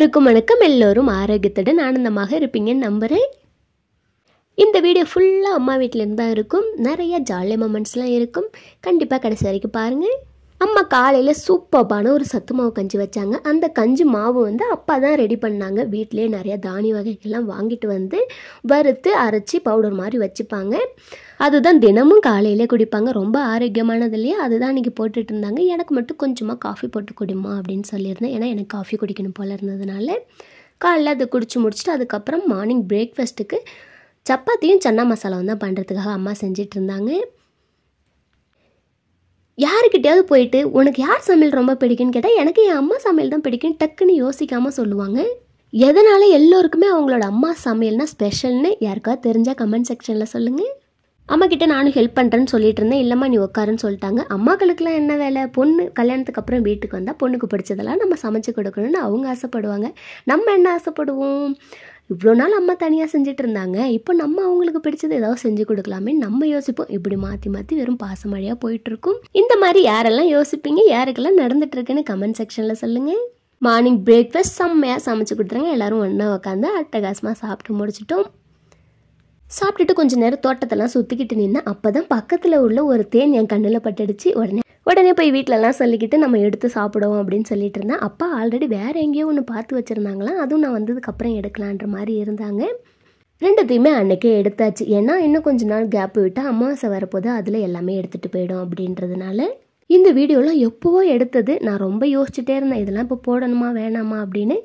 எல்லோருக்கும் வணக்கம் எல்லோரும் ஆரோக்கியத்துடன் ஆனந்தமாக இருப்பீங்கன்னு நம்புகிறேன் இந்த வீடியோ ஃபுல்லாக அம்மா வீட்டிலேருந்து தான் இருக்கும் நிறைய ஜாலி மொமெண்ட்ஸ்லாம் இருக்கும் கண்டிப்பாக கடைசி வரைக்கும் பாருங்கள் அம்மா காலையில் சூப்பர்பான ஒரு சத்து மாவு கஞ்சி வச்சாங்க அந்த கஞ்சி மாவு வந்து அப்பா தான் ரெடி பண்ணாங்க வீட்டிலே நிறைய தானிய வகைகள்லாம் வாங்கிட்டு வந்து வறுத்து அரைச்சி பவுடர் மாதிரி வச்சுப்பாங்க அதுதான் தினமும் காலையில் குடிப்பாங்க ரொம்ப ஆரோக்கியமானது இல்லையா அதுதான் இன்றைக்கி போட்டுட்டு இருந்தாங்க எனக்கு மட்டும் கொஞ்சமாக காஃபி போட்டு குடிமா அப்படின்னு சொல்லியிருந்தேன் ஏன்னா எனக்கு காஃபி குடிக்கணும் போல் இருந்ததுனால காலைல அதை குடிச்சு முடிச்சுட்டு அதுக்கப்புறம் மார்னிங் பிரேக்ஃபாஸ்ட்டுக்கு சப்பாத்தியும் சன்னா மசாலாவும் தான் பண்ணுறதுக்காக அம்மா செஞ்சிட்டு இருந்தாங்க யாருக்கிட்டையாவது போயிட்டு உனக்கு யார் சமையல் ரொம்ப பிடிக்குன்னு கேட்டால் எனக்கு என் அம்மா சமையல் தான் பிடிக்கும் டக்குன்னு யோசிக்காமல் சொல்லுவாங்க எதனால எல்லோருக்குமே அவங்களோட அம்மா சமையல்னா ஸ்பெஷல்னு யாருக்காவது தெரிஞ்சால் கமெண்ட் செக்ஷனில் சொல்லுங்கள் அம்மா கிட்ட நானும் ஹெல்ப் பண்ணுறேன்னு சொல்லிட்டு இருந்தேன் இல்லைம்மா நீ உட்காருன்னு சொல்லிட்டாங்க அம்மாக்களுக்குலாம் என்ன வேலை பொண்ணு கல்யாணத்துக்கு அப்புறம் வீட்டுக்கு வந்தால் பொண்ணுக்கு பிடிச்சதெல்லாம் நம்ம சமைச்சு கொடுக்கணும்னு அவங்க ஆசைப்படுவாங்க நம்ம என்ன ஆசைப்படுவோம் இவ்வளோ நாள் அம்மா தனியாக செஞ்சுட்டு இருந்தாங்க இப்போ நம்ம அவங்களுக்கு பிடிச்சது ஏதாவது செஞ்சு கொடுக்கலாமே நம்ம யோசிப்போம் இப்படி மாற்றி மாற்றி வெறும் பாசமழையாக போயிட்டுருக்கும் இந்த மாதிரி யாரெல்லாம் யோசிப்பீங்க யாருக்கெல்லாம் நடந்துட்டு இருக்குன்னு கமெண்ட் செக்ஷனில் சொல்லுங்கள் மார்னிங் பிரேக்ஃபாஸ்ட் செம்மையாக சமைச்சு கொடுத்துருங்க எல்லாரும் ஒன்றா உட்காந்து அட்டகாசமாக சாப்பிட்டு முடிச்சிட்டோம் சாப்பிட்டுட்டு கொஞ்ச நேரம் தோட்டத்தெல்லாம் சுற்றிக்கிட்டு நின்று அப்போ தான் பக்கத்தில் உள்ள ஒரு தேன் என் கண்ணில் பட்டுடுச்சு உடனே உடனே போய் வீட்டிலலாம் சொல்லிக்கிட்டு நம்ம எடுத்து சாப்பிடுவோம் அப்படின்னு சொல்லிட்டு இருந்தேன் அப்பா ஆல்ரெடி வேறு எங்கேயோ ஒன்று பார்த்து வச்சுருந்தாங்களாம் அதுவும் நான் வந்ததுக்கப்புறம் எடுக்கலான்ற மாதிரி இருந்தாங்க ரெண்டுத்தையுமே அன்னைக்கே எடுத்தாச்சு ஏன்னா இன்னும் கொஞ்ச நாள் கேப் விட்டால் அமாவாசை வரப்போது அதில் எல்லாமே எடுத்துகிட்டு போயிடும் அப்படின்றதுனால இந்த வீடியோலாம் எப்போவோ எடுத்தது நான் ரொம்ப யோசிச்சுட்டே இருந்தேன் இதெல்லாம் இப்போ போடணுமா வேணாமா அப்படின்னு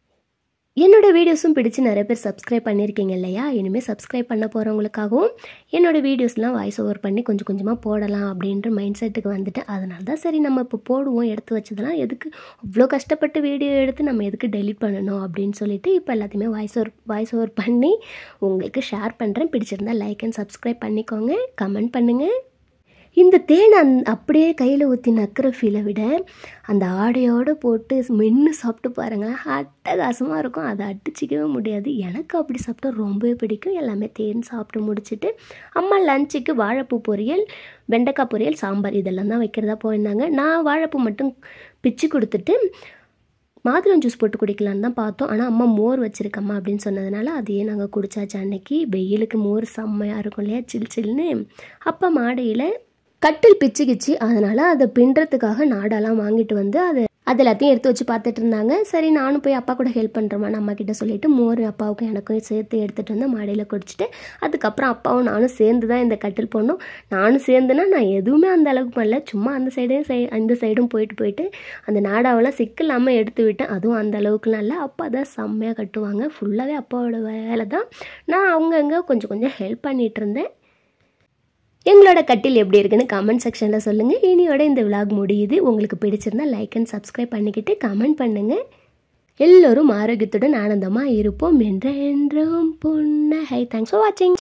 என்னோட வீடியோஸும் பிடிச்சி நிறைய பேர் சப்ஸ்கிரைப் பண்ணியிருக்கீங்க இல்லையா இனிமேல் சப்ஸ்கிரைப் பண்ண போகிறவங்களுக்காகவும் என்னோட வீடியோஸ்லாம் வாய்ஸ் ஓவர் பண்ணி கொஞ்சம் கொஞ்சமாக போடலாம் அப்படின்ற மைண்ட் செட்டுக்கு வந்துட்டேன் அதனால தான் சரி நம்ம இப்போ போடுவோம் எடுத்து வச்சதெல்லாம் எதுக்கு அவ்வளோ கஷ்டப்பட்டு வீடியோ எடுத்து நம்ம எதுக்கு டெலிட் பண்ணணும் அப்படின்னு சொல்லிட்டு இப்போ எல்லாத்தையுமே வாய்ஸ் ஓவர் வாய்ஸ் ஓவர் பண்ணி உங்களுக்கு ஷேர் பண்ணுறேன் பிடிச்சிருந்தா லைக் அண்ட் சப்ஸ்கிரைப் பண்ணிக்கோங்க கமெண்ட் பண்ணுங்கள் இந்த தேன் அந் அப்படியே கையில் ஊற்றி நக்கிற ஃபீலை விட அந்த ஆடையோடு போட்டு மென்று சாப்பிட்டு பாருங்களேன் அட்டகாசமாக இருக்கும் அதை அடிச்சிக்கவே முடியாது எனக்கு அப்படி சாப்பிட்டா ரொம்பவே பிடிக்கும் எல்லாமே தேன் சாப்பிட்டு முடிச்சுட்டு அம்மா லஞ்சுக்கு வாழைப்பூ பொரியல் வெண்டைக்காய் பொரியல் சாம்பார் இதெல்லாம் தான் வைக்கிறதா போயிருந்தாங்க நான் வாழைப்பூ மட்டும் பிச்சு கொடுத்துட்டு மாதுளம் ஜூஸ் போட்டு குடிக்கலான்னு தான் பார்த்தோம் ஆனால் அம்மா மோர் வச்சுருக்கம்மா அப்படின்னு சொன்னதுனால அதையே நாங்கள் குடிச்சாச்சு அன்னைக்கு வெயிலுக்கு மோர் செம்மையாக இருக்கும் இல்லையா சில் சில்னு அப்பா மாடையில் கட்டில் பிச்சுக்கிச்சு அதனால் அதை பின்னுறதுக்காக நாடெல்லாம் வாங்கிட்டு வந்து அதை அது எல்லாத்தையும் எடுத்து வச்சு பார்த்துட்டு இருந்தாங்க சரி நானும் போய் அப்பா கூட ஹெல்ப் பண்ணுறேன் அம்மா கிட்ட சொல்லிட்டு மோர் அப்பாவுக்கும் எனக்கும் சேர்த்து எடுத்துகிட்டு வந்து மாடியில் குடிச்சிட்டு அதுக்கப்புறம் அப்பாவும் நானும் சேர்ந்து தான் இந்த கட்டில் போடணும் நானும் சேர்ந்துனா நான் எதுவுமே அந்த அளவுக்கு பண்ணல சும்மா அந்த சைடும் சை அந்த சைடும் போயிட்டு போயிட்டு அந்த நாடாவெல்லாம் சிக்கில்லாமல் எடுத்து விட்டேன் அதுவும் அந்த அளவுக்குலாம் இல்லை அப்பா தான் செம்மையாக கட்டுவாங்க ஃபுல்லாகவே அப்பாவோட வேலை தான் நான் அவங்கங்க கொஞ்சம் கொஞ்சம் ஹெல்ப் பண்ணிகிட்டு இருந்தேன் எங்களோட கட்டில் எப்படி இருக்குன்னு கமெண்ட் செக்ஷனில் சொல்லுங்கள் இனியோட இந்த விலாக் முடியுது உங்களுக்கு பிடிச்சிருந்தா லைக் அண்ட் சப்ஸ்கிரைப் பண்ணிக்கிட்டு கமெண்ட் பண்ணுங்கள் எல்லோரும் ஆரோக்கியத்துடன் ஆனந்தமாக இருப்போம் என்ற என்றும் புன்னகை தேங்க்ஸ் ஃபார் வாட்சிங்